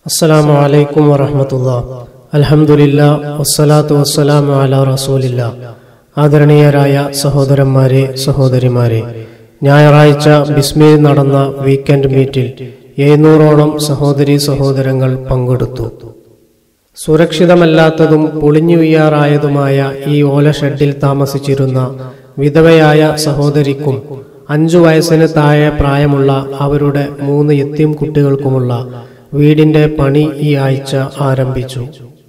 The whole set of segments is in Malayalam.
അസ്സലാമു അലൈക്കും വറഹമത്തുള്ള അൽഹംദുലില്ല വസ്സലാത്തു വസ്സലാമു അല റസൂലില്ല ആദരണീയരായ സഹോദരന്മാരെ സഹോദരിമാരെ ഞായറാഴ്ച ബിസ്മിയിൽ നടന്ന വീക്കെൻഡ് മീറ്റിൽ എഴുന്നൂറോളം സഹോദരി സഹോദരങ്ങൾ പങ്കെടുത്തു സുരക്ഷിതമല്ലാത്തതും പൊളിഞ്ഞു വീയാറായതുമായ ഈ ഓല ഷെഡിൽ താമസിച്ചിരുന്ന വിധവയായ സഹോദരിക്കും അഞ്ചു വയസ്സിന് താഴെ പ്രായമുള്ള അവരുടെ മൂന്ന് എത്തിയും കുട്ടികൾക്കുമുള്ള വീടിന്റെ പണി ഈ ആഴ്ച ആരംഭിച്ചു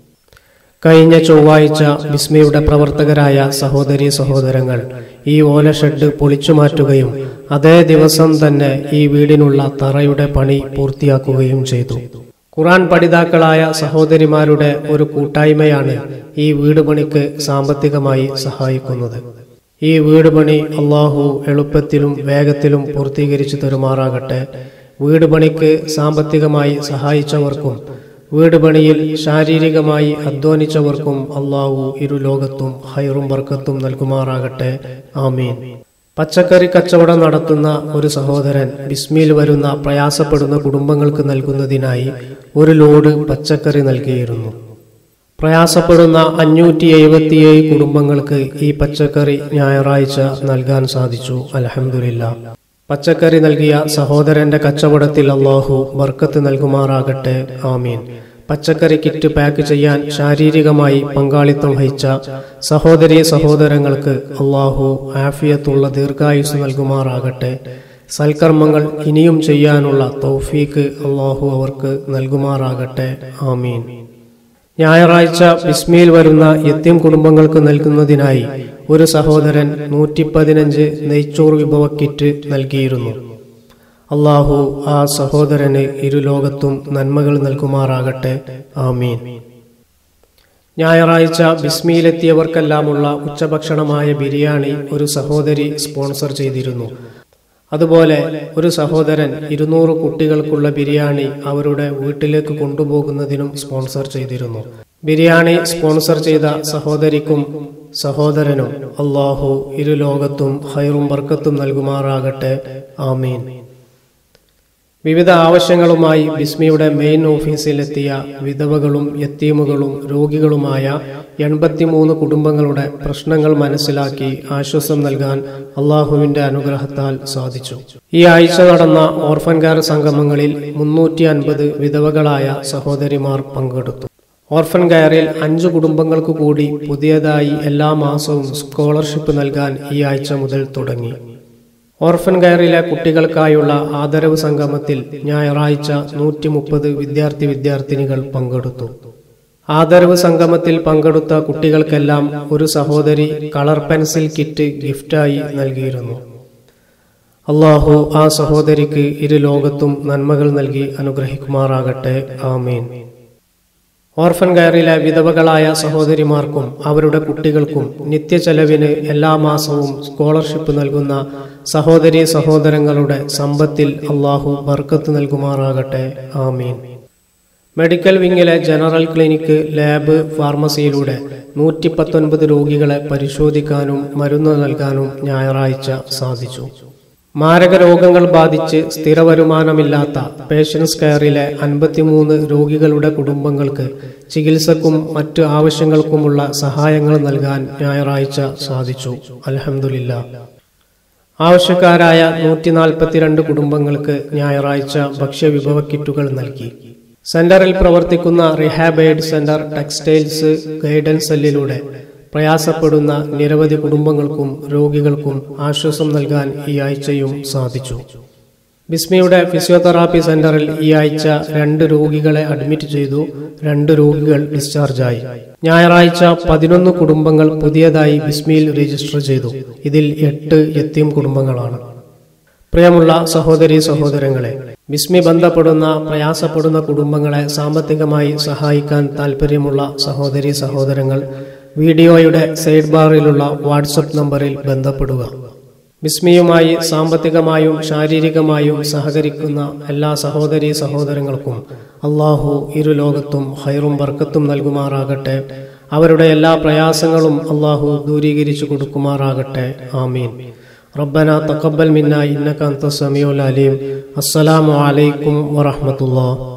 കഴിഞ്ഞ ചൊവ്വാഴ്ച ബിസ്മിയുടെ പ്രവർത്തകരായ സഹോദരി സഹോദരങ്ങൾ ഈ ഓല ഷെഡ് പൊളിച്ചു മാറ്റുകയും അതേ ദിവസം തന്നെ ഈ വീടിനുള്ള തറയുടെ പണി പൂർത്തിയാക്കുകയും ചെയ്തു ഖുറാൻ പഠിതാക്കളായ സഹോദരിമാരുടെ ഒരു കൂട്ടായ്മയാണ് ഈ വീട് പണിക്ക് സാമ്പത്തികമായി സഹായിക്കുന്നത് ഈ വീട് പണി അള്ളാഹു എളുപ്പത്തിലും വേഗത്തിലും പൂർത്തീകരിച്ചു തരുമാറാകട്ടെ വീട് പണിക്ക് സാമ്പത്തികമായി സഹായിച്ചവർക്കും വീട് പണിയിൽ ശാരീരികമായി അധ്വാനിച്ചവർക്കും അള്ളാഹു ഇരു ലോകത്തും ഹൈറും ബർക്കത്തും നൽകുമാറാകട്ടെ ആമീൻ പച്ചക്കറി കച്ചവടം നടത്തുന്ന ഒരു സഹോദരൻ ബിസ്മിയിൽ വരുന്ന പ്രയാസപ്പെടുന്ന കുടുംബങ്ങൾക്ക് നൽകുന്നതിനായി ഒരു ലോഡ് പച്ചക്കറി നൽകിയിരുന്നു പ്രയാസപ്പെടുന്ന അഞ്ഞൂറ്റി എഴുപത്തിയേഴ് കുടുംബങ്ങൾക്ക് ഈ പച്ചക്കറി ഞായറാഴ്ച നൽകാൻ സാധിച്ചു അലഹമില്ല പച്ചക്കറി നൽകിയ സഹോദരന്റെ കച്ചവടത്തിൽ അള്ളാഹു ബർക്കത്ത് നൽകുമാറാകട്ടെ ആമീൻ പച്ചക്കറി കിറ്റ് പാക്ക് ചെയ്യാൻ ശാരീരികമായി പങ്കാളിത്തം വഹിച്ച സഹോദരി സഹോദരങ്ങൾക്ക് അള്ളാഹു ആഫിയത്തുള്ള ദീർഘായുസ് നൽകുമാറാകട്ടെ സൽക്കർമ്മങ്ങൾ ഇനിയും ചെയ്യാനുള്ള തൗഫീക്ക് അള്ളാഹു അവർക്ക് നൽകുമാറാകട്ടെ ആമീൻ ഞായറാഴ്ച ബിസ്മിയിൽ വരുന്ന യത്തീം കുടുംബങ്ങൾക്ക് നൽകുന്നതിനായി ഒരു സഹോദരൻ നൂറ്റി പതിനഞ്ച് നെയ്ച്ചോറ് വിഭവ കിറ്റ് നൽകിയിരുന്നു അള്ളാഹു ആ സഹോദരന് ഇരുലോകത്തും നന്മകൾ നൽകുമാറാകട്ടെ ആമീൻ ഞായറാഴ്ച ബിസ്മിയിലെത്തിയവർക്കെല്ലാമുള്ള ഉച്ചഭക്ഷണമായ ബിരിയാണി ഒരു സഹോദരി സ്പോൺസർ ചെയ്തിരുന്നു അതുപോലെ ഒരു സഹോദരൻ ഇരുന്നൂറ് കുട്ടികൾക്കുള്ള ബിരിയാണി അവരുടെ വീട്ടിലേക്ക് കൊണ്ടുപോകുന്നതിനും സ്പോൺസർ ചെയ്തിരുന്നു ബിരിയാണി സ്പോൺസർ ചെയ്ത സഹോദരിക്കും സഹോദരനും അള്ളാഹു ഇരു ലോകത്തും ഹൈറും ബർക്കത്തും നൽകുമാറാകട്ടെ ആമീൻ വിവിധ ആവശ്യങ്ങളുമായി ബിസ്മിയുടെ മെയിൻ ഓഫീസിലെത്തിയ വിധവകളും യത്തീമുകളും രോഗികളുമായ എൺപത്തിമൂന്ന് കുടുംബങ്ങളുടെ പ്രശ്നങ്ങൾ മനസ്സിലാക്കി ആശ്വാസം നൽകാൻ അള്ളാഹുവിന്റെ അനുഗ്രഹത്താൽ സാധിച്ചു ഈ ആഴ്ച നടന്ന ഓർഫൻ കെയർ സംഗമങ്ങളിൽ മുന്നൂറ്റി അൻപത് വിധവകളായ സഹോദരിമാർ പങ്കെടുത്തു ഓർഫൻ കെയറിൽ അഞ്ചു കുടുംബങ്ങൾക്ക് കൂടി പുതിയതായി എല്ലാ മാസവും സ്കോളർഷിപ്പ് നൽകാൻ ഈ ആഴ്ച മുതൽ തുടങ്ങി ഓർഫൻ കെയറിലെ കുട്ടികൾക്കായുള്ള ആദരവ് സംഗമത്തിൽ ഞായറാഴ്ച നൂറ്റി മുപ്പത് വിദ്യാർത്ഥി വിദ്യാർത്ഥിനികൾ പങ്കെടുത്തു ആദരവ് സംഗമത്തിൽ പങ്കെടുത്ത കുട്ടികൾക്കെല്ലാം ഒരു സഹോദരി കളർ പെൻസിൽ കിറ്റ് ഗിഫ്റ്റായി നൽകിയിരുന്നു അള്ളാഹു ആ സഹോദരിക്ക് ഇരു ലോകത്തും നന്മകൾ നൽകി അനുഗ്രഹിക്കുമാറാകട്ടെ ആമീൻ ഓർഫൻ കെയറിലെ വിധവകളായ സഹോദരിമാർക്കും അവരുടെ കുട്ടികൾക്കും നിത്യചെലവിന് എല്ലാ മാസവും സ്കോളർഷിപ്പ് നൽകുന്ന സഹോദരി സഹോദരങ്ങളുടെ സമ്പത്തിൽ അള്ളാഹു ബർക്കത്ത് നൽകുമാറാകട്ടെ ആമീൻ മെഡിക്കൽ വിങ്ങിലെ ജനറൽ ക്ലിനിക്ക് ലാബ് ഫാർമസിയിലൂടെ നൂറ്റി പത്തൊൻപത് രോഗികളെ പരിശോധിക്കാനും മരുന്ന് നൽകാനും ഞായറാഴ്ച സാധിച്ചു മാരക രോഗങ്ങൾ ബാധിച്ച് സ്ഥിര വരുമാനമില്ലാത്ത പേഷ്യൻസ് കെയറിലെ അൻപത്തിമൂന്ന് രോഗികളുടെ കുടുംബങ്ങൾക്ക് ചികിത്സക്കും മറ്റു ആവശ്യങ്ങൾക്കുമുള്ള സഹായങ്ങൾ നൽകാൻ ഞായറാഴ്ച സാധിച്ചു അലഹമില്ല ആവശ്യക്കാരായ നൂറ്റി നാൽപ്പത്തിരണ്ട് കുടുംബങ്ങൾക്ക് ഞായറാഴ്ച ഭക്ഷ്യവിഭവ കിറ്റുകൾ നൽകി സെന്ററിൽ പ്രവർത്തിക്കുന്ന rehab aid center textiles guidance സെല്ലിലൂടെ പ്രയാസപ്പെടുന്ന നിരവധി കുടുംബങ്ങൾക്കും രോഗികൾക്കും ആശ്വാസം നൽകാൻ ഈ ആഴ്ചയും സാധിച്ചു ബിസ്മിയുടെ ഫിസിയോതെറാപ്പി സെന്ററിൽ ഈ ആഴ്ച രണ്ട് രോഗികളെ അഡ്മിറ്റ് ചെയ്തു രണ്ട് രോഗികൾ ഡിസ്ചാർജായി ഞായറാഴ്ച പതിനൊന്ന് കുടുംബങ്ങൾ പുതിയതായി ബിസ്മിയിൽ രജിസ്റ്റർ ചെയ്തു ഇതിൽ എട്ട് എത്തിയും കുടുംബങ്ങളാണ് പ്രിയമുള്ള സഹോദരി സഹോദരങ്ങളെ ബിസ്മി ബന്ധപ്പെടുന്ന പ്രയാസപ്പെടുന്ന കുടുംബങ്ങളെ സാമ്പത്തികമായി സഹായിക്കാൻ താൽപ്പര്യമുള്ള സഹോദരി സഹോദരങ്ങൾ വീഡിയോയുടെ സൈഡ് ബാറിലുള്ള വാട്സപ്പ് നമ്പറിൽ ബന്ധപ്പെടുക ബിസ്മിയുമായി സാമ്പത്തികമായും ശാരീരികമായും സഹകരിക്കുന്ന എല്ലാ സഹോദരി സഹോദരങ്ങൾക്കും അള്ളാഹു ഇരു ലോകത്തും ഹൈറും ബർക്കത്തും നൽകുമാറാകട്ടെ അവരുടെ എല്ലാ പ്രയാസങ്ങളും അള്ളാഹു ദൂരീകരിച്ചു കൊടുക്കുമാറാകട്ടെ ആമീൻ ربنا تقبل منا إنك أنت السميع العليم السلام عليكم ورحمة الله